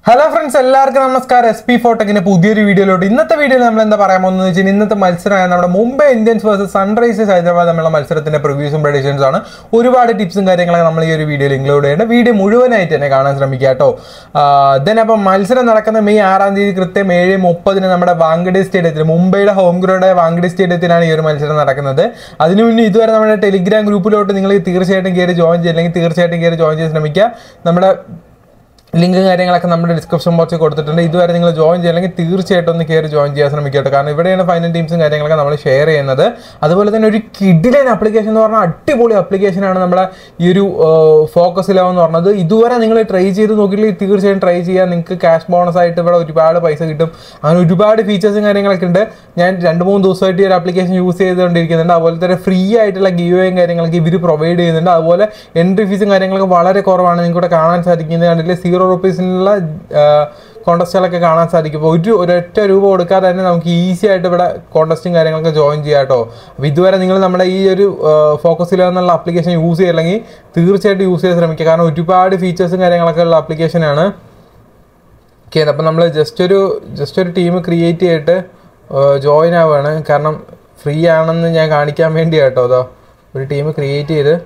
hello friends എല്ലാവർക്കും നമസ്കാരം S P ഫോട്ടക്കിന്റെ പുതിയൊരു വീഡിയോയിലോട്ട് ഇന്നത്തെ വീഡിയോയിൽ നമ്മൾ എന്താ പറയാൻ പോകുന്നത് വെച്ചാൽ ഇന്നത്തെ മത്സരമായ നമ്മുടെ Mumbai Indians versus Sunrisers Hyderabad തമ്മിലുള്ള മത്സരത്തിന്റെ പ്രിവ്യൂസും പ്രഡിക്ഷൻസും ആണ് ഒരുപാട് ടിപ്സും കാര്യങ്ങളൊക്കെ നമ്മൾ ഈ ഒരു വീഡിയോയിൽ ഇൻക്ലൂഡ് ചെയ്യേണ്ട വീഡിയോ മുഴുവനായിട്ട് തന്നെ കാണാൻ ശ്രമിക്കുക കേട്ടോ ദെൻ അപ്പം മത്സരം നടക്കുന്ന മെയ് ആറാം തീയതി കൃത്യം ഏഴ് മുപ്പതിന് നമ്മുടെ വാങ്കഡെ സ്റ്റേഡിയത്തിൽ മുംബൈയുടെ ഹോം ഗ്രൗണ്ടായ വാങ്കഡെ സ്റ്റേഡിയത്തിലാണ് ഈ ഒരു മത്സരം നടക്കുന്നത് അതിനു മുന്നേ ഇതുവരെ നമ്മുടെ ടെലിഗ്രാം ഗ്രൂപ്പിലോട്ട് നിങ്ങൾ തീർച്ചയായിട്ടും കയറി ജോയിൻ ചെയ്യില്ലെങ്കിൽ തീർച്ചയായിട്ടും കയറി ജോയിൻ ചെയ്ത് ശ്രമിക്കുക നമ്മുടെ ലിങ്ക് കാര്യങ്ങളൊക്കെ നമ്മുടെ ഡിസ്ക്രിപ്ഷൻ ബോക്സിൽ കൊടുത്തിട്ടുണ്ട് ഇതുവരെ നിങ്ങൾ ജോയിൻ ചെയ്യണമെങ്കിൽ തീർച്ചയായിട്ടും ഒന്ന് കയറി ജോയിൻ ചെയ്യാൻ ശ്രമിക്കട്ടെ കാരണം ഇവിടെയാണ് ഫൈനൽ ടീംസും കാര്യങ്ങളൊക്കെ നമ്മൾ ഷെയർ ചെയ്യുന്നത് അതുപോലെ തന്നെ ഒരു കിഡിലൻ ആപ്ലിക്കേഷൻ എന്ന് പറഞ്ഞാൽ അടിപൊളി ആപ്ലിക്കേഷനാണ് നമ്മുടെ ഈ ഒരു ഫോക്കസ് ഇലവൻ എന്ന് പറഞ്ഞത് ഇതുവരെ നിങ്ങൾ ട്രൈ ചെയ്ത് നോക്കിയില്ലെങ്കിൽ തീർച്ചയായും ട്രൈ ചെയ്യാൻ നിങ്ങൾക്ക് ക്യാഷ് ബോണസ് ആയിട്ട് ഇവിടെ ഒരുപാട് പൈസ കിട്ടും അങ്ങനെ ഒരുപാട് ഫീച്ചേഴ്സും കാര്യങ്ങളൊക്കെ ഉണ്ട് ഞാൻ രണ്ട് മൂന്ന് ദിവസമായിട്ട് ഈ ഒരു ആപ്ലിക്കേഷൻ യൂസ് ചെയ്തുകൊണ്ടിരിക്കുന്നുണ്ട് അതുപോലെ തന്നെ ഫ്രീ ആയിട്ടുള്ള ഗിയോയും കാര്യങ്ങളൊക്കെ ഇവർ പ്രൊവൈഡ് ചെയ്യുന്നുണ്ട് അതുപോലെ എൻട്രി ഫീസും കാര്യങ്ങളൊക്കെ വളരെ കുറവാണ് നിങ്ങൾക്ക് ഇവിടെ കാണാൻ സാധിക്കുന്നത് കണ്ടില്ലേ സീറോ റുപ്പീസിനുള്ള കോണ്ടസ്റ്റുകളൊക്കെ കാണാൻ സാധിക്കും അപ്പോൾ ഒരു ഒരൊറ്റ രൂപ കൊടുക്കാതെ തന്നെ നമുക്ക് ഈസി ആയിട്ട് ഇവിടെ കോണ്ടസ്റ്റും കാര്യങ്ങളൊക്കെ ജോയിൻ ചെയ്യാം കേട്ടോ അപ്പോൾ ഇതുവരെ നിങ്ങൾ നമ്മുടെ ഈ ഒരു ഫോക്കസിൽ എന്നുള്ള ആപ്ലിക്കേഷൻ യൂസ് ചെയ്യില്ലെങ്കിൽ തീർച്ചയായിട്ടും യൂസ് ചെയ്ത് ശ്രമിക്കുക കാരണം ഒരുപാട് ഫീച്ചേഴ്സും കാര്യങ്ങളൊക്കെ ഉള്ള ആപ്ലിക്കേഷനാണ് ഓക്കെ അപ്പം നമ്മൾ ജസ്റ്റ് ഒരു ജസ്റ്റ് ഒരു ടീം ക്രിയേറ്റ് ചെയ്തിട്ട് ജോയിൻ ആവുകയാണ് കാരണം ഫ്രീ ആണെന്ന് ഞാൻ കാണിക്കാൻ വേണ്ടി കേട്ടോ അതോ ഒരു ടീം ക്രിയേറ്റ് ചെയ്ത്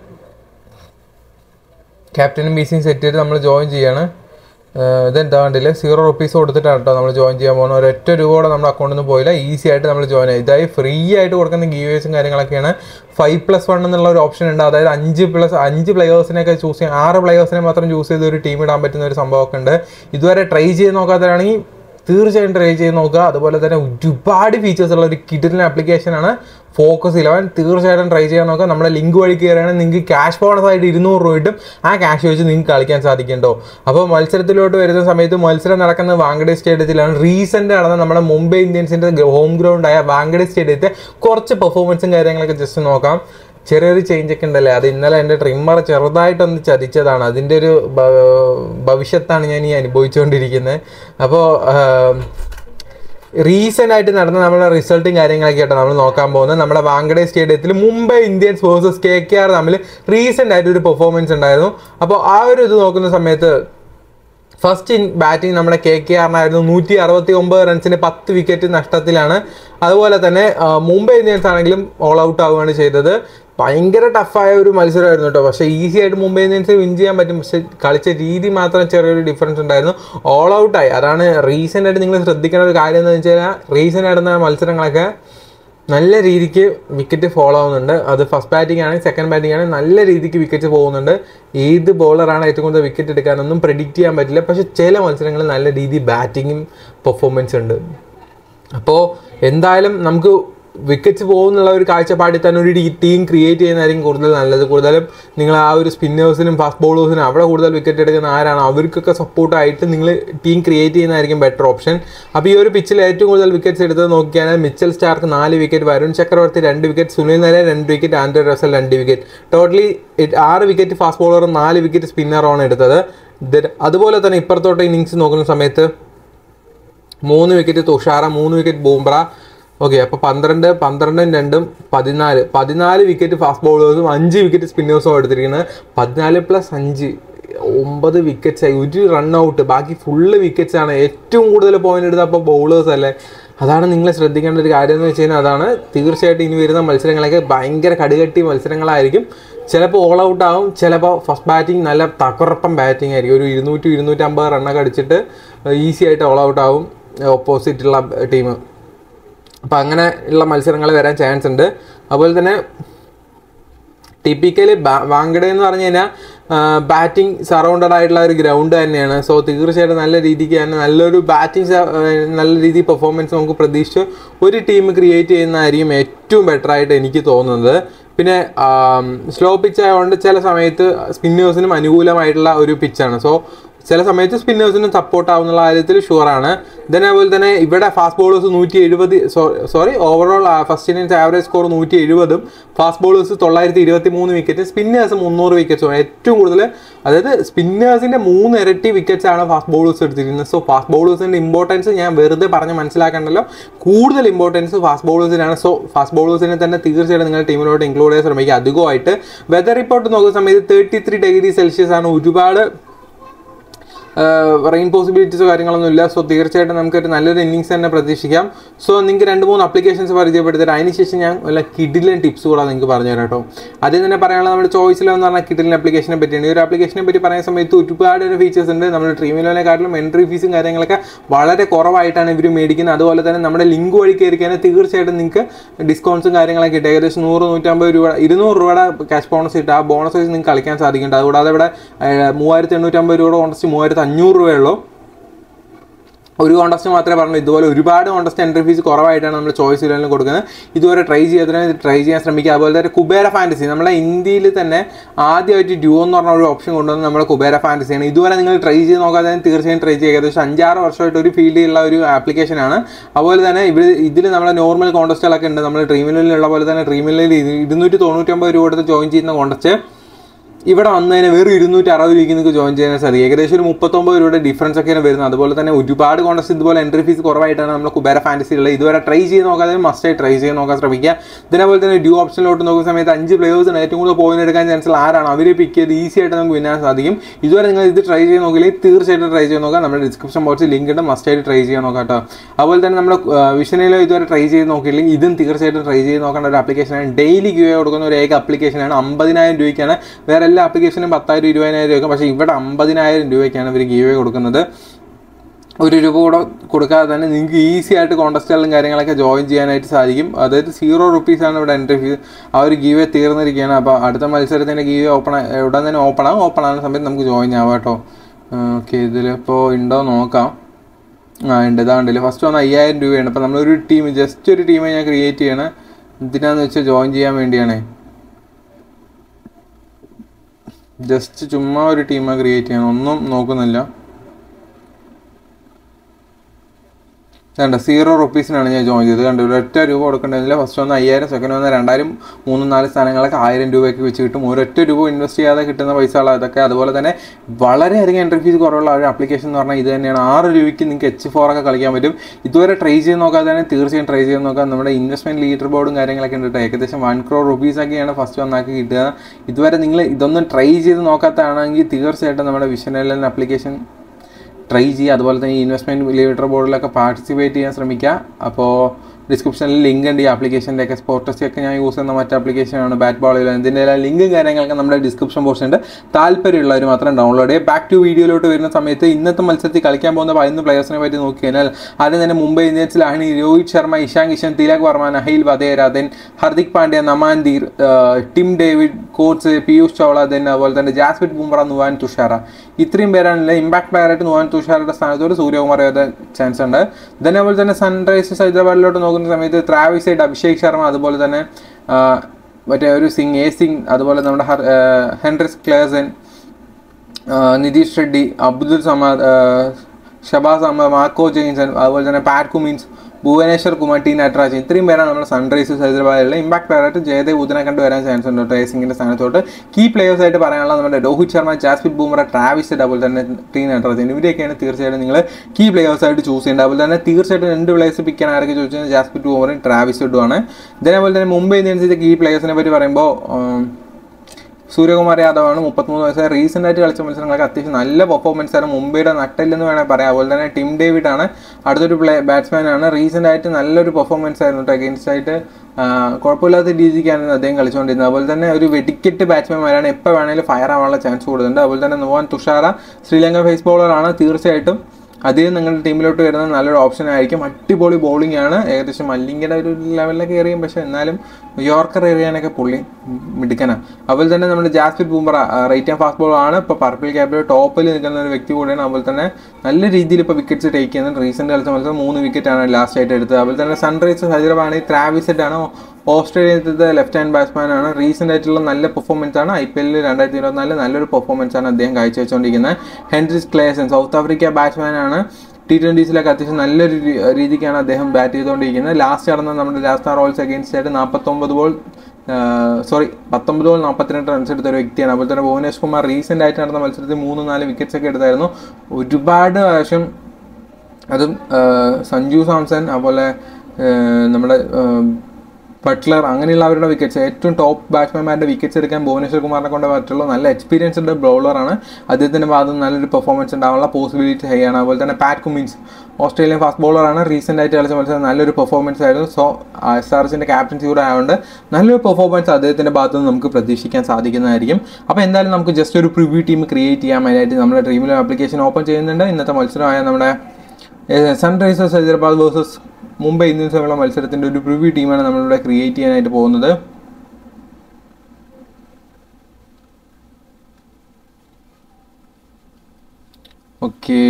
ക്യാപ്റ്റനും ബി സിയും സെറ്റ് ചെയ്ത് നമ്മൾ ജോയിൻ ചെയ്യാണ് ഇതെന്താ കണ്ടില്ല സീറോ റുപ്പീസ് കൊടുത്തിട്ടാണ് കേട്ടോ നമ്മൾ ജോയിൻ ചെയ്യാൻ പോകുന്നത് ഒരൊറ്റ രൂപ കൂടെ നമ്മുടെ അക്കൗണ്ടിൽ നിന്ന് പോയില്ല ഈസി ആയിട്ട് നമ്മൾ ജോയിൻ ആയി ഇതായി ഫ്രീ ആയിട്ട് കൊടുക്കുന്ന ഗീവേഴ്സും കാര്യങ്ങളൊക്കെയാണ് ഫൈവ് പ്ലസ് വൺ എന്നുള്ള ഒരു ഓപ്ഷൻ ഉണ്ട് അതായത് അഞ്ച് പ്ലസ് അഞ്ച് പ്ലെയേഴ്സിനെയൊക്കെ ചൂസ് ചെയ്യാം ആറ് പ്ലെയേഴ്സിനെ മാത്രം ചൂസ് ചെയ്ത് ഒരു ടീം ഇടാൻ പറ്റുന്ന ഒരു സംഭവമൊക്കെ ഉണ്ട് ഇതുവരെ ട്രൈ ചെയ്ത് നോക്കാത്തവരാണെങ്കിൽ തീർച്ചയായും ട്രൈ ചെയ്ത് നോക്കുക അതുപോലെ തന്നെ ഒരുപാട് ഫീച്ചേഴ്സ് ഉള്ള ഒരു കിഡിലിന് ആപ്ലിക്കേഷനാണ് ഫോക്കസ് ഇലവൻ തീർച്ചയായിട്ടും ട്രൈ ചെയ്യാൻ നോക്കുക നമ്മുടെ ലിങ്ക് വഴി കയറുകയാണെങ്കിൽ നിങ്ങൾക്ക് ക്യാഷ് ബോണസ് ആയിട്ട് ഇരുന്നൂറ് രൂപ കിട്ടും ആ ക്യാഷ് വെച്ച് നിങ്ങൾക്ക് കളിക്കാൻ സാധിക്കുന്നുണ്ടോ അപ്പോൾ മത്സരത്തിലോട്ട് വരുന്ന സമയത്ത് മത്സരം നടക്കുന്നത് വാങ്കഡെ സ്റ്റേഡിയത്തിലാണ് റീസെൻ്റ് നടന്ന നമ്മുടെ മുംബൈ ഇന്ത്യൻസിൻ്റെ ഹോം ഗ്രൗണ്ടായ വാങ്കഡെ സ്റ്റേഡിയത്തെ കുറച്ച് പെർഫോമൻസും കാര്യങ്ങളൊക്കെ ജസ്റ്റ് നോക്കാം ചെറിയൊരു ചേഞ്ച് ഒക്കെ ഉണ്ടല്ലേ അത് ഇന്നലെ എൻ്റെ ട്രിമ്മർ ചെറുതായിട്ടൊന്ന് ചതിച്ചതാണ് അതിൻ്റെ ഒരു ഭവിഷ്യത്താണ് ഞാൻ ഈ അനുഭവിച്ചുകൊണ്ടിരിക്കുന്നത് അപ്പോൾ റീസെൻ്റ് ആയിട്ട് നടന്ന നമ്മുടെ റിസൾട്ടും കാര്യങ്ങളൊക്കെ ആയിട്ട് നമ്മൾ നോക്കാൻ പോകുന്നത് നമ്മുടെ വാങ്കഡെ സ്റ്റേഡിയത്തിൽ Mumbai Indians versus K K R തമ്മിൽ റീസെൻ്റ് ആയിട്ട് ഒരു പെർഫോമൻസ് ഉണ്ടായിരുന്നു അപ്പോൾ ആ ഒരു ഇത് നോക്കുന്ന സമയത്ത് ഫസ്റ്റ് ഇൻ ബാറ്റിംഗ് നമ്മുടെ കെ കെ ആറിനായിരുന്നു നൂറ്റി അറുപത്തി ഒമ്പത് റൺസിന് പത്ത് വിക്കറ്റ് നഷ്ടത്തിലാണ് അതുപോലെ തന്നെ മുംബൈ ഇന്ത്യൻസ് ആണെങ്കിലും ഓൾ ഔട്ട് ആവുകയാണ് ചെയ്തത് ഭയങ്കര ടഫായ ഒരു മത്സരമായിരുന്നു കേട്ടോ പക്ഷേ ഈസി ആയിട്ട് മുംബൈ ഇന്ത്യൻസ് വിൻ ചെയ്യാൻ പറ്റും പക്ഷേ കളിച്ച രീതി മാത്രം ചെറിയൊരു ഡിഫറൻസ് ഉണ്ടായിരുന്നു ഓൾ ഔട്ടായി അതാണ് റീസെൻ്റ് ആയിട്ട് നിങ്ങൾ ശ്രദ്ധിക്കേണ്ട ഒരു കാര്യം എന്ന് വെച്ച് കഴിഞ്ഞാൽ റീസെൻ്റ് ആയിരുന്ന മത്സരങ്ങളൊക്കെ നല്ല രീതിക്ക് വിക്കറ്റ് ഫോളോ ആവുന്നുണ്ട് അത് ഫസ്റ്റ് ബാറ്റിംഗ് ആണെങ്കിൽ സെക്കൻഡ് ബാറ്റിംഗ് ആണെങ്കിൽ നല്ല രീതിക്ക് വിക്കറ്റ് പോകുന്നുണ്ട് ഏത് ബോളറാണ് ഏറ്റവും കൂടുതൽ വിക്കറ്റ് എടുക്കാനൊന്നും പ്രെഡിക്റ്റ് ചെയ്യാൻ പറ്റില്ല പക്ഷെ ചില മത്സരങ്ങളിൽ നല്ല രീതിയിൽ ബാറ്റിങ്ങും പെർഫോമൻസ് ഉണ്ട് അപ്പോൾ എന്തായാലും നമുക്ക് വിക്കറ്റ്സ് പോകുന്നുള്ള ഒരു കാഴ്ചപ്പാടിൽ തന്നെ ഒരു ടീം ക്രിയേറ്റ് ചെയ്യുന്നതായിരിക്കും കൂടുതൽ നല്ലത് കൂടുതലും നിങ്ങൾ ആ ഒരു സ്പിന്നേഴ്സിനും ഫാസ്റ്റ് ബോളേഴ്സിനും അവിടെ കൂടുതൽ വിക്കറ്റ് എടുക്കുന്ന ആരാണ് അവർക്കൊക്കെ സപ്പോർട്ടായിട്ട് നിങ്ങൾ ടീം ക്രിയേറ്റ് ചെയ്യുന്നതായിരിക്കും ബെറ്റർ ഓപ്ഷൻ അപ്പോൾ ഈ ഒരു പിച്ചിൽ ഏറ്റവും കൂടുതൽ വിക്കറ്റ്സ് എടുത്തത് നോക്കിയാൽ മിച്ചൽ സ്റ്റാർക്ക് നാല് വിക്കറ്റ് വരുൺ ചക്രവർത്തി രണ്ട് വിക്കറ്റ് സുനിൽ നരെ രണ്ട് വിക്കറ്റ് ആൻഡ്രോ റസൽ രണ്ട് വിക്കറ്റ് ടോട്ടലി ആറ് വിക്കറ്റ് ഫാസ്റ്റ് ബോളറും നാല് വിക്കറ്റ് സ്പിന്നറുമാണ് എടുത്തത് അതുപോലെ തന്നെ ഇപ്പുറത്തോട്ട് ഇന്നിങ്സ് നോക്കുന്ന സമയത്ത് മൂന്ന് വിക്കറ്റ് തുഷാറ മൂന്ന് വിക്കറ്റ് ബൂംബ്ര ഓക്കെ അപ്പോൾ പന്ത്രണ്ട് പന്ത്രണ്ടും രണ്ടും പതിനാല് പതിനാല് വിക്കറ്റ് ഫാസ്റ്റ് ബോളേഴ്സും അഞ്ച് വിക്കറ്റ് സ്പിന്നേഴ്സും എടുത്തിരിക്കുന്നത് പതിനാല് പ്ലസ് അഞ്ച് ഒമ്പത് വിക്കറ്റ്സ് ആയി ഒരു റൺ ഔട്ട് ബാക്കി ഫുള്ള് വിക്കറ്റ്സ് ആണ് ഏറ്റവും കൂടുതൽ പോയിന്റ് എടുത്ത അപ്പോൾ ബൗളേഴ്സ് അല്ലേ അതാണ് നിങ്ങൾ ശ്രദ്ധിക്കേണ്ട ഒരു കാര്യം എന്ന് വെച്ച് കഴിഞ്ഞാൽ അതാണ് തീർച്ചയായിട്ടും ഇനി വരുന്ന മത്സരങ്ങളൊക്കെ ഭയങ്കര കടുകട്ടി മത്സരങ്ങളായിരിക്കും ചിലപ്പോൾ ഓൾ ഔട്ട് ആവും ചിലപ്പോൾ ഫസ്റ്റ് ബാറ്റിംഗ് നല്ല തകർപ്പം ബാറ്റിംഗ് ആയിരിക്കും ഒരു ഇരുന്നൂറ്റി ഇരുന്നൂറ്റമ്പത് റണ്ണൊക്കെ അടിച്ചിട്ട് ഈസി ആയിട്ട് ഓൾ ഔട്ട് ആവും ഓപ്പോസിറ്റുള്ള ടീം അപ്പോൾ അങ്ങനെ ഉള്ള മത്സരങ്ങൾ വരാൻ ചാൻസ് ഉണ്ട് അതുപോലെ തന്നെ ടിപ്പിക്കലി വാങ്കഡ എന്ന് പറഞ്ഞു കഴിഞ്ഞാൽ ബാറ്റിംഗ് സറൗണ്ടഡ് ആയിട്ടുള്ള ഒരു ഗ്രൗണ്ട് തന്നെയാണ് സോ തീർച്ചയായിട്ടും നല്ല രീതിക്ക് തന്നെ നല്ലൊരു ബാറ്റിംഗ് നല്ല രീതിയിൽ പെർഫോമൻസ് നമുക്ക് പ്രതീക്ഷിച്ച് ഒരു ടീം ക്രിയേറ്റ് ചെയ്യുന്നതായിരിക്കും ഏറ്റവും ബെറ്റർ ആയിട്ട് എനിക്ക് തോന്നുന്നത് പിന്നെ സ്ലോ പിച്ച് ആയതുകൊണ്ട് ചില സമയത്ത് സ്പിന്നേഴ്സിനും അനുകൂലമായിട്ടുള്ള ഒരു പിച്ചാണ് സോ ചില സമയത്ത് സ്പിന്നേഴ്സിനും സപ്പോർട്ട് ആവുന്നുള്ള കാര്യത്തിൽ ഷുവറാണ് ദെൻ അതുപോലെ തന്നെ ഇവിടെ ഫാസ്റ്റ് ബോളേഴ്സ് നൂറ്റി എഴുപത് sorry overall first innings average score നൂറ്റി എഴുപതും ഫാസ്റ്റ് ബോളേഴ്സ് തൊള്ളായിരത്തി ഇരുപത്തി മൂന്ന് വിക്കറ്റ് സ്പിന്നേഴ്സ് മുന്നൂറ് വിക്കറ്റ്സും ഏറ്റവും കൂടുതൽ അതായത് സ്പിന്നേഴ്സിൻ്റെ മൂന്ന് ഇരട്ടി വിക്കറ്റ്സ് ആണ് ഫാസ്റ്റ് ബോളേഴ്സ് എടുത്തിരിക്കുന്നത് സോ ഫാസ്റ്റ് ബോളേഴ്സിൻ്റെ ഇമ്പോർട്ടൻസ് ഞാൻ വെറുതെ പറഞ്ഞ് മനസ്സിലാക്കണ്ടല്ലോ കൂടുതൽ ഇമ്പോർട്ടൻസ് ഫാസ്റ്റ് ബോളേഴ്സിനാണ് സോ ഫാസ്റ്റ് ബോളേഴ്സിനെ തന്നെ തീർച്ചയായിട്ടും നിങ്ങളുടെ ടീമിലോട്ട് ഇൻക്ലൂഡ് ചെയ്യാൻ ശ്രമിക്കുക അധികമായിട്ട് വെതർ റിപ്പോർട്ട് നോക്കുന്ന സമയത്ത് തേർട്ടി ത്രീ ഡിഗ്രി സെൽഷ്യസ് ആണ് ഒരുപാട് റെയിൻ പോസിബിലിറ്റീസോ കാര്യങ്ങളൊന്നും ഇല്ല സോ തീർച്ചയായിട്ടും നമുക്കൊരു നല്ലൊരു ഇന്നിങ്സ് തന്നെ പ്രതീക്ഷിക്കാം സോ നിങ്ങൾക്ക് രണ്ട് മൂന്ന് അപ്ലിക്കേഷൻസ് പരിചയപ്പെടുത്തിയിട്ട് അതിനുശേഷം ഞാൻ വല്ല കിഡിലൻ ടിപ്സ് കൂടെ നിങ്ങൾക്ക് പറഞ്ഞു തരാം കേട്ടോ ആദ്യം തന്നെ പറയാനുള്ള നമ്മുടെ ചോയ്സിലെന്ന് പറഞ്ഞാൽ കിഡിലൻ ആപ്ലിക്കേഷനെ പറ്റിയാണ് ഈ ഒരു ആപ്ലിക്കേഷനെ പറ്റി പറയുന്ന സമയത്ത് ഒരുപാട് ഫീച്ചേഴ്സ് ഉണ്ട് നമ്മുടെ ഡ്രീമിലോനെക്കാട്ടിലും എൻട്രി ഫീസും കാര്യങ്ങളൊക്കെ വളരെ കുറവായിട്ടാണ് ഇവർ മേടിക്കുന്നത് അതുപോലെ തന്നെ നമ്മുടെ ലിങ്ക് വഴി കയറിക്കാൻ തീർച്ചയായിട്ടും നിങ്ങൾക്ക് ഡിസ്കൗണ്ട്സും കാര്യങ്ങളൊക്കെ കിട്ടും ഏകദേശം നൂറ് നൂറ്റമ്പത് രൂപ ഇരുന്നൂറ് രൂപയുടെ ക്യാഷ് ബോണസ് കിട്ടും ആ ബോണസ് വെച്ച് നിങ്ങൾക്ക് കളിക്കാൻ സാധിക്കുന്നുണ്ട് അതുകൂടാതെ ഇവിടെ ഏഹ്, മൂവായിരത്തി എണ്ണൂറ്റമ്പത് രൂപയുടെ കോൺടസ്റ്റ് മൂവായിരത്തി അഞ്ഞൂറ് രൂപയുള്ളൂ ഒരു കോൺടസ്റ്റ് മാത്രമേ പറഞ്ഞു ഇതുപോലെ ഒരുപാട് കോൺടസ്റ്റ് എൻട്രി ഫീസ് കുറവായിട്ടാണ് നമ്മൾ ചോയ്സ് ഇലവനിൽ കൊടുക്കുന്നത് ഇതുവരെ ട്രൈ ചെയ്യാത്തതിന് ട്രൈ ചെയ്യാൻ ശ്രമിക്കുക അതുപോലെ തന്നെ കുബേര ഫാൻറ്റസി നമ്മളെ ഇന്ത്യയിൽ തന്നെ ആദ്യമായിട്ട് ഡ്യൂ എന്ന് പറഞ്ഞ ഒരു ഓപ്ഷൻ കൊണ്ടുവന്ന് നമ്മുടെ കുബേര ഫാൻറ്റസിയാണ് ഇതുവരെ നിങ്ങൾ ട്രൈ ചെയ്ത് നോക്കാതെ തീർച്ചയായും ട്രൈ ചെയ്യുക ഏകദേശം അഞ്ചാറ് വർഷമായിട്ട് ഒരു ഫീൽഡിലുള്ള ഒരു ആപ്ലിക്കേഷനാണ് അതുപോലെ തന്നെ ഇവിടെ ഇതിൽ നമ്മളെ നോർമൽ കോൺടസ്റ്റുകളൊക്കെ ഉണ്ട് നമ്മൾ ഡ്രീമിലുള്ള പോലെ തന്നെ ഡ്രീമിലിൽ ഇരുന്നൂറ്റി തൊണ്ണൂറ്റൊമ്പത് രൂപ കൊടുത്ത് ജോയിൻ ചെയ്യുന്ന കോൺടസ്റ്റ് ഇവിടെ വന്നതിന് വെറും ഇരുന്നൂറ്റി അറുപത് രൂപയ്ക്ക് നിങ്ങൾക്ക് ജോയിൻ ചെയ്യാൻ സാധിക്കും ഏകദേശം ഒരു മുപ്പത്തൊമ്പത് രൂപയുടെ ഡിഫറൻസ് ഒക്കെയാണ് വരുന്നത് അതുപോലെ തന്നെ ഒരുപാട് കോൺടസ്റ്റ് ഇതുപോലെ എൻട്രി ഫീസ് കുറവായിട്ടാണ് നമ്മൾ കുബേര ഫാൻറ്റസി ഉള്ളത് ഇതുവരെ ട്രൈ ചെയ്ത് നോക്കാതെ മസ്റ്റായി ട്രൈ ചെയ്ത് നോക്കാൻ ശ്രമിക്കുക ഇതേപോലെ തന്നെ ഡ്യൂ ഓപ്ഷനിലോട്ട് നോക്കുന്ന സമയത്ത് അഞ്ച് പ്ലേയേഴ്സിന് ഏറ്റവും കൂടുതൽ പോയിന്റ് എടുക്കാൻ ചാൻസ് ആരാണ് അവരെ പിക്ക് ചെയ്ത് ഈസി ആയിട്ട് നമുക്ക് വിന്നാൻ സാധിക്കും ഇതുവരെ നിങ്ങൾ ഇത് ട്രൈ ചെയ്ത് നോക്കില്ലെങ്കിൽ തീർച്ചയായിട്ടും ട്രൈ ചെയ്ത് നോക്കാം നമ്മുടെ ഡിസ്ക്രിപ്ഷൻ ബോക്സിൽ ലിങ്ക് ഉണ്ട് മസ്റ്റായിട്ട് ട്രൈ ചെയ്യാൻ നോക്കാം കേട്ടോ അതുപോലെ തന്നെ നമ്മുടെ വിഷനിലോ ഇതുവരെ ട്രൈ ചെയ്ത് നോക്കിയില്ലെങ്കിൽ ഇതും തീർച്ചയായിട്ടും ട്രൈ ചെയ്ത് നോക്കേണ്ട ഒരു ആപ്ലിക്കേഷനാണ് ഡെയിലി ക്യൂ കൊടുക്കുന്ന ഒരു ഏക ആപ്ലിക്കേഷനാണ് അമ്പതിനായിരം രൂപയ്ക്കാണ് വേറെ എല്ലാ ആപ്ലിക്കേഷനും പത്തായിരം ഇരുപതിനായിരം രൂപയ്ക്ക് പക്ഷേ ഇവിടെ അമ്പതിനായിരം രൂപയ്ക്കാണ് ഇവർ ഗീവ് കൊടുക്കുന്നത് ഒരു രൂപ കൂടെ കൊടുക്കാതെ തന്നെ നിങ്ങൾക്ക് ഈസി ആയിട്ട് കോൺടസ്റ്റുകളും കാര്യങ്ങളൊക്കെ ജോയിൻ ചെയ്യാനായിട്ട് സാധിക്കും അതായത് സീറോ റുപ്പീസാണ് ഇവിടെ എൻട്രി ഫീസ് ആ ഒരു ഗീവേ തീർന്നിരിക്കുകയാണ് അപ്പോൾ അടുത്ത മത്സരത്തിൻ്റെ ഗീവേ ഓപ്പൺ ഉടൻ തന്നെ ഓപ്പൺ ആകും ഓപ്പൺ ആകുന്ന സമയത്ത് നമുക്ക് ജോയിൻ ആവാം കേട്ടോ ഓക്കെ ഇതിലിപ്പോൾ ഉണ്ടോ നോക്കാം ആ ഉണ്ട് ഇതാണ്ടില്ല ഫസ്റ്റ് വന്ന് അയ്യായിരം രൂപയാണ് അപ്പോൾ നമ്മളൊരു ടീം ജസ്റ്റ് ഒരു ടീമെ ഞാൻ ക്രിയേറ്റ് ചെയ്യണം എന്തിനാന്ന് വെച്ചാൽ ജോയിൻ ചെയ്യാൻ വേണ്ടിയാണേ ജസ്റ്റ് ചുമ്മാ ഒരു ടീമെ ക്രിയേറ്റ് ചെയ്യണം ഒന്നും നോക്കുന്നില്ല വേണ്ട സീറോ റുപ്പീസിനാണ് ഞാൻ ജോയിൻ ചെയ്തത് കണ്ടു ഒരൊറ്റ രൂപ കൊടുക്കേണ്ടതില്ല ഫസ്റ്റ് വന്ന് അയ്യായിരം സെക്കൻഡ് വന്ന് രണ്ടായിരം മൂന്ന് നാല് സ്ഥാനങ്ങളൊക്കെ ആയിരം രൂപയ്ക്ക് വെച്ച് കിട്ടും ഒരൊറ്റ രൂപ ഇൻവെസ്റ്റ് ചെയ്യാതെ കിട്ടുന്ന പൈസകൾ അതൊക്കെ അതുപോലെ തന്നെ വളരെയധികം എൻട്രി ഫീസ് കുറവുള്ള ഒരു ആപ്ലിക്കേഷൻ എന്ന് പറഞ്ഞാൽ ഇത് തന്നെയാണ് ആറ് രൂപയ്ക്ക് നിങ്ങൾക്ക് എച്ച് ഫോർ ഒക്കെ കളിക്കാൻ പറ്റും ഇതുവരെ ട്രൈ ചെയ്ത് നോക്കാതെ തന്നെ തീർച്ചയായും ട്രൈ ചെയ്ത് നോക്കാം നമ്മുടെ ഇൻവെസ്റ്റ്മെന്റ് ലീഡർ ബോർഡും കാര്യങ്ങളൊക്കെ ഉണ്ട് കേട്ടോ ഏകദേശം വൺ ക്രോർ റുപ്പീസ് ഒക്കെയാണ് ഫസ്റ്റ് വന്നാക്കി കിട്ടുക ഇതുവരെ നിങ്ങൾ ഇതൊന്നും ട്രൈ ചെയ്ത് നോക്കാത്തതാണെങ്കിൽ തീർച്ചയായിട്ടും നമ്മുടെ vision L N application try ചെയ്യുക അതുപോലെ തന്നെ ഈ ഇൻവെസ്റ്റ്മെൻറ്റ് ലീഡർ ബോർഡിലൊക്കെ പാർട്ടിസിപ്പേറ്റ് ചെയ്യാൻ ശ്രമിക്കുക അപ്പോൾ ഡിസ്ക്രിപ്ഷനിൽ ലിങ്ക് ഉണ്ട് ഈ ആപ്ലിക്കേഷൻ്റെ ഒക്കെ സ്പോർട്ടസ് ഒക്കെ ഞാൻ യൂസ് ചെയ്യുന്ന മറ്റു ആപ്ലിക്കേഷനാണ് ബാറ്റ് ബോളിൽ ഇതിൻ്റെ എല്ലാം ലിങ്കും കാര്യങ്ങളൊക്കെ നമ്മുടെ ഡിസ്ക്രിപ്ഷൻ ബോക്സ് ഉണ്ട് താല്പര്യമുള്ളവർ മാത്രം ഡൗൺലോഡ് ചെയ്യുക ബാക്ക് ടു വീഡിയോയിലോട്ട് വരുന്ന സമയത്ത് ഇന്നത്തെ മത്സരത്തിൽ കളിക്കാൻ പോകുന്ന പതിനൊന്ന് പ്ലേയേഴ്സിനെ പറ്റി നോക്കി കഴിഞ്ഞാൽ ആദ്യം തന്നെ മുംബൈ ഇന്ത്യൻസിലാണ് ഈ Rohit Sharma Ishan Kishan Tilak Varma Nehal Wadhera then Hardik Pandya Naman Dhir Tim David കോച്ച് പീയൂഷ് ചൗള ദെൻ അതുപോലെ തന്നെ ജാസ്മിൻ ബുംറ നുവാൻ തുഷാര ഇത്രയും പേരാണല്ലേ ഇമ്പാക്ട് പ്ലെയറായിട്ട് നുവാൻ തുഷാരയുടെ സ്ഥാനത്തോട് സൂര്യകുമാർ വരാൻ ചാൻസ് ഉണ്ട് ദെൻ അതുപോലെ തന്നെ സൺറൈസേഴ്സ് ഹൈദരാബാദിലോട്ട് നോക്കുന്ന സമയത്ത് ട്രാവിസ് സൈഡ് അഭിഷേക് ശർമ്മ അതുപോലെ തന്നെ ആ, മറ്റേ ഒരു സിംഗ് എ സിംഗ് അതുപോലെ നമ്മുടെ ഹർ Heinrich Klaasen Nitish Reddy Abdul Samad Shahbaz Ahmed Marco Jansen അതുപോലെ തന്നെ Pat Cummins Bhuvneshwar Kumar T Natraj ഇത്രയും പേരാണ് നമ്മുടെ സൺറൈസേഴ്സ് ഹൈദരാബാദിലുള്ള ഇമ്പാക്ട് പ്ലെയറായിട്ട് ജയദേവ് ഉദനെ കണ്ട് വരാൻ ചാൻസ് ഉണ്ട് കേട്ടോ സിംഗിന്റെ സ്ഥാനത്തോട്ട് കീ പ്ലേയേഴ്സ് ആയിട്ട് പറയാനുള്ള നമ്മുടെ രോഹിത് ശർമ്മ ജാസ്മിൻ ബൂമറ ട്രാവിസ് അതുപോലെ തന്നെ ടി നട്രാജ് ഇവരെയൊക്കെയാണ് തീർച്ചയായിട്ടും നിങ്ങൾ കീ പ്ലേയേഴ്സ് ആയിട്ട് ചൂസ് ചെയ്യേണ്ടത് അതുപോലെ തന്നെ തീർച്ചയായിട്ടും രണ്ട് പ്ലേയേഴ്സ് പിക്ക് ചെയ്യാൻ ആരൊക്കെ ചോദിച്ചാൽ ജാസ്മിൻ ബൂമറും ട്രാവിസ് ഇടുവാണ് ഇതേപോലെ തന്നെ മുംബൈ ഇന്ത്യൻസിന്റെ കീ പ്ലേയേഴ്സിനെ പറ്റി പറയുമ്പോൾ സൂര്യകുമാർ യാദവാണ് മുപ്പത്തിമൂന്ന് വയസ്സായ റീസെന്റ് ആയിട്ട് കളിച്ച മത്സരങ്ങളൊക്കെ അത്യാവശ്യം നല്ല പെർഫോമൻസ് ആണ് മുംബൈയുടെ നട്ടെല്ലെന്ന് വേണമെങ്കിൽ പറയാം അതുപോലെ തന്നെ ടിം ഡേവിഡ് ആണ് അടുത്തൊരു പ്ലേ ബാറ്റ്സ്മാൻ ആണ് റീസെന്റ് ആയിട്ട് നല്ലൊരു പെർഫോമൻസ് ആയിരുന്നു കേട്ടോ അഗേൻസ്റ്റ് ആയിട്ട് ആ, കുഴപ്പമില്ലാത്ത രീതിക്കാണ് അദ്ദേഹം കളിച്ചുകൊണ്ടിരുന്നത് അതുപോലെ തന്നെ ഒരു വെടിക്കെട്ട് ബാറ്റ്സ്മാൻമാരാണ് എപ്പോൾ വേണമെങ്കിലും ഫയർ ആവാനുള്ള ചാൻസ് കൂടുതലുണ്ട് അതുപോലെ തന്നെ നുവാൻ തുഷാര ശ്രീലങ്ക ഫേസ് ബോളറാണ് തീർച്ചയായിട്ടും അദ്ദേഹം നിങ്ങളുടെ ടീമിലോട്ട് വരുന്ന നല്ലൊരു ഓപ്ഷൻ ആയിരിക്കും അടിപൊളി ബോളിംഗ് ആണ് ഏകദേശം മല്ലിങ്കയുടെ ഒരു ലെവലിലൊക്കെ എറിയും പക്ഷേ എന്നാലും യോർക്കർ എറിയാനൊക്കെ പുള്ളി മിടുക്കനാണ് അതുപോലെ തന്നെ നമ്മുടെ ജാസ്മിൻ Bumrah right and fast ball ആണ് ഇപ്പോൾ പർപ്പിൾ ക്യാപ്പിൽ ടോപ്പിൽ നിൽക്കുന്ന ഒരു വ്യക്തി കൂടിയാണ് അതുപോലെ തന്നെ നല്ല രീതിയിൽ ഇപ്പോൾ വിക്കറ്റ്സ് ടേക്ക് ചെയ്യുന്നത് റീസെന്റ് കളിച്ച മത്സരം മൂന്ന് വിക്കറ്റ് ആണ് ലാസ്റ്റ് ആയിട്ട് എടുത്തത് അതുപോലെ തന്നെ സൺറൈസേഴ്സ് ഹൈദരാബാദ് ട്രാവിസെറ്റ് ആണ് ഓസ്ട്രേലിയത്തെ ലെഫ്റ്റ് ഹാൻഡ് ബാറ്റ്സ്മാൻ ആണ് റീസെന്റ് ആയിട്ടുള്ള നല്ല പെർഫോമൻസ് ആണ് ഐ പി എല്ലിൽ രണ്ടായിരത്തി ഇരുപത്തിനാല് നല്ലൊരു പെർഫോമൻസ് ആണ് അദ്ദേഹം കാഴ്ചവെച്ചുകൊണ്ടിരിക്കുന്നത് Heinrich Klaasen South Africa batsman ആണ് ടി ട്വന്റീസിലൊക്കെ അത്യാവശ്യം നല്ലൊരു രീ- രീതിക്കാണ് അദ്ദേഹം ബാറ്റ് ചെയ്തുകൊണ്ടിരിക്കുന്നത് ലാസ്റ്റ് നടന്ന നമ്മുടെ രാജസ്ഥാൻ റോയൽസ് അഗേൻസ്റ്റ് ആയിട്ട് നാൽപ്പത്തൊമ്പത് ബോൾ സോറി പത്തൊമ്പത് ബോൾ നാൽപ്പത്തിരണ്ട് റൺസ് എടുത്ത ഒരു വ്യക്തിയാണ് അതുപോലെ തന്നെ ഭുവനേഷ് കുമാർ റീസെന്റ് ആയിട്ട് നടന്ന മത്സരത്തിൽ മൂന്ന് നാല് വിക്കറ്റ്സ് ഒക്കെ എടുത്തായിരുന്നു ഒരുപാട് പ്രാവശ്യം അതും ആ, സഞ്ജു സാംസൺ അതുപോലെ ആ, നമ്മുടെ ആ, ബട്ട്ലർ അങ്ങനെയുള്ള അവരുടെ വിക്കറ്റ്സ് ഏറ്റവും ടോപ്പ് ബാറ്റ്സ്മാൻമാരുടെ വിക്കറ്റ്സ് എടുക്കാൻ ഭുവനേശ്വർ കുമാറിനെ കൊണ്ട് പറ്റുള്ള നല്ല എക്സ്പീരിയൻസ്ഡ് ബൗളറാണ് അദ്ദേഹത്തിൻ്റെ ഭാഗത്ത് നിന്ന് നല്ലൊരു പെർഫോമൻസ് ഉണ്ടാവാനുള്ള പോസിബിലിറ്റി ഹൈയാണ് അതുപോലെ തന്നെ പാറ്റ് കുമിൻസ് ഓസ്ട്രേലിയൻ ഫാസ്റ്റ് ബോളറാണ് റീസെൻ്റ് ആയിട്ട് കളിച്ച മത്സരം നല്ലൊരു പെർഫോമൻസ് ആയിരുന്നു സോ എസ് ആർ എസിൻ്റെ ക്യാപ്റ്റൻസി കൂടെ ആയതുകൊണ്ട് നല്ലൊരു പെർഫോമൻസ് അദ്ദേഹത്തിൻ്റെ ഭാഗത്ത് നിന്ന് നമുക്ക് പ്രതീക്ഷിക്കാൻ സാധിക്കുന്നതായിരിക്കും അപ്പോൾ എന്തായാലും നമുക്ക് ജസ്റ്റ് ഒരു പ്രിവ്യൂ ടീം ക്രിയേറ്റ് ചെയ്യാൻ വേണ്ടിയിട്ട് നമ്മുടെ ഡ്രീമിലെ ആപ്ലിക്കേഷൻ ഓപ്പൺ ചെയ്യുന്നുണ്ട് ഇന്നത്തെ മത്സരമായ നമ്മുടെ Sunrisers Hyderabad versus Mumbai Indians തമ്മിലുള്ള മത്സരത്തിൻ്റെ ഒരു പ്രിവ്യൂ ടീമാണ് നമ്മളിവിടെ ക്രിയേറ്റ് ചെയ്യാനായിട്ട് പോകുന്നത് ഓക്കെ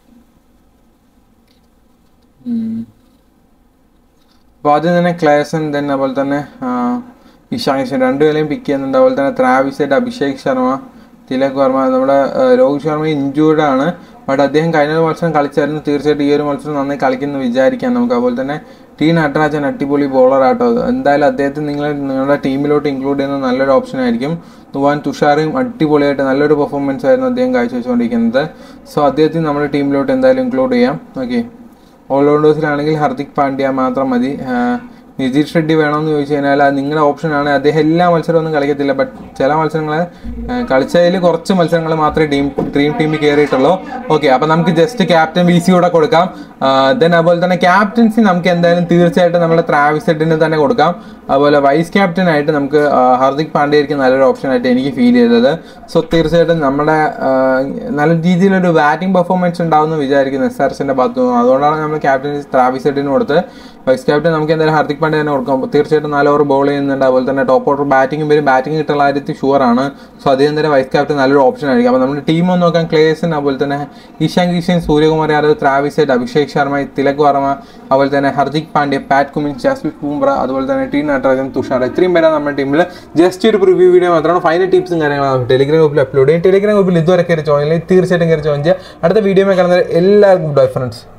അപ്പോൾ ആദ്യം തന്നെ ക്ലേസൻ ദെൻ അതുപോലെ തന്നെ ഇഷാൻ കിഷൻ രണ്ടുപേരെയും പിക്ക് ചെയ്യുന്നുണ്ട് അതുപോലെ തന്നെ ത്രാവിസൈഡ് അഭിഷേക് ശർമ്മ തിലക് വർമ്മ നമ്മുടെ ആ, രോഹിത് ശർമ്മ ഇഞ്ചൂർഡ് ആണ് ബട്ട് അദ്ദേഹം കഴിഞ്ഞ ഒരു മത്സരം കളിച്ചായിരുന്നു തീർച്ചയായിട്ടും ഈ ഒരു മത്സരം നന്നായി കളിക്കുന്നു വിചാരിക്കാം നമുക്ക് അതുപോലെ തന്നെ ടി നട്ടരാജൻ അടിപൊളി ബോളർ ആട്ടോ എന്തായാലും അദ്ദേഹത്തെ നിങ്ങൾ നിങ്ങളുടെ ടീമിലോട്ട് ഇൻക്ലൂഡ് ചെയ്യുന്നത് നല്ലൊരു ഓപ്ഷൻ ആയിരിക്കും നുവാൻ തുഷാറും അടിപൊളിയായിട്ട് നല്ലൊരു പെർഫോമൻസ് ആയിരുന്നു അദ്ദേഹം കാഴ്ചവെച്ചുകൊണ്ടിരിക്കുന്നത് സോ അദ്ദേഹത്തിന് നമ്മുടെ ടീമിലോട്ട് എന്തായാലും ഇൻക്ലൂഡ് ചെയ്യാം ഓക്കെ ഓൾറൗണ്ടേഴ്സിലാണെങ്കിൽ ഹർദിക് പാണ്ഡ്യ മാത്രം മതി ആ, നിതീഷ് റെഡ്ഡി വേണമെന്ന് ചോദിച്ചു കഴിഞ്ഞാൽ അത് നിങ്ങളുടെ ഓപ്ഷനാണ് അദ്ദേഹം എല്ലാ മത്സരമൊന്നും കളിക്കത്തില്ല ബട്ട് ചില മത്സരങ്ങൾ കളിച്ചതിൽ കുറച്ച് മത്സരങ്ങൾ മാത്രമേ ടീം ഡ്രീം ടീമിൽ കയറിയിട്ടുള്ളൂ ഓക്കെ അപ്പം നമുക്ക് ജസ്റ്റ് ക്യാപ്റ്റൻ വി സി കൂടെ കൊടുക്കാം ദെൻ അതുപോലെ തന്നെ ക്യാപ്റ്റൻസി നമുക്ക് എന്തായാലും തീർച്ചയായിട്ടും നമ്മുടെ ട്രാവിസെഡിന് തന്നെ കൊടുക്കാം അതുപോലെ വൈസ് ക്യാപ്റ്റൻ ആയിട്ട് നമുക്ക് ആ, ഹാർദിക് പാണ്ഡ്യയായിരിക്കും നല്ലൊരു ഓപ്ഷൻ ആയിട്ട് എനിക്ക് ഫീൽ ചെയ്തത് സോ തീർച്ചയായിട്ടും നമ്മുടെ ആ, നല്ല രീതിയിലൊരു ബാറ്റിംഗ് പെർഫോമൻസ് ഉണ്ടാവുമെന്ന് വിചാരിക്കുന്നു എസ് ആർ എസിന്റെ ഭാഗത്തു നിന്ന് അതുകൊണ്ടാണ് നമ്മൾ ക്യാപ്റ്റൻ ട്രാവിസെഡിന് കൊടുത്ത് വൈസ് ക്യാപ്റ്റൻ നമുക്ക് എന്തായാലും ഹാർദിക് പാണ്ഡ്യ തന്നെ കൊടുക്കാം തീർച്ചയായിട്ടും നാല് ഓവർ ബോൾ ചെയ്യുന്നുണ്ട് അതുപോലെ തന്നെ ടോപ്പ് ഓർഡർ ബാറ്റിംഗും വരും ബാറ്റിംഗ് കിട്ടുള്ള കാര്യത്തിൽ ഷുവർ ആണ് സോ അദ്ദേഹം തന്നെ വൈസ് ക്യാപ്റ്റൻ നല്ലൊരു ഓപ്ഷൻ ആയിരിക്കും അപ്പോൾ നമ്മുടെ ടീം ഒന്ന് നോക്കാം ക്ലേസൻ അതുപോലെ തന്നെ ഇഷാൻ കിഷൻ സൂര്യകുമാർ യാദവ് ട്രാവിസെഡ് അഭിഷേക് ശർമ്മ തിലക് വർമ്മ അതുപോലെ തന്നെ ഹർദിക് പാണ്ഡ്യ പാറ്റ് കുമിൻസ് ജാസ്മിക് ബുംറ അതുപോലെ തന്നെ ടി നട്ടരാജൻ തുഷാർ ഇത്രയും പേരാണ് നമ്മുടെ ടീമിൽ ജസ്റ്റ് ഒരു പ്രിവ്യൂ വീഡിയോ മാത്രമാണ് ഫൈനൽ ടിപ്സും കാര്യങ്ങളും ടെലിഗ്രാം ഗ്രൂപ്പിൽ അപ്ലോഡ് ചെയ്യും ടെലിഗ്രാം ഗ്രൂപ്പിൽ ഇതുവരെ കയറി ജോയിൻ ചെയ്യും തീർച്ചയായിട്ടും കയറി ജോയിൻ ചെയ്യുക അടുത്ത വീഡിയോ കാണുന്നത് എല്ലാവർക്കും ഗുഡ് ബൈ ഫ്രണ്ട്സ്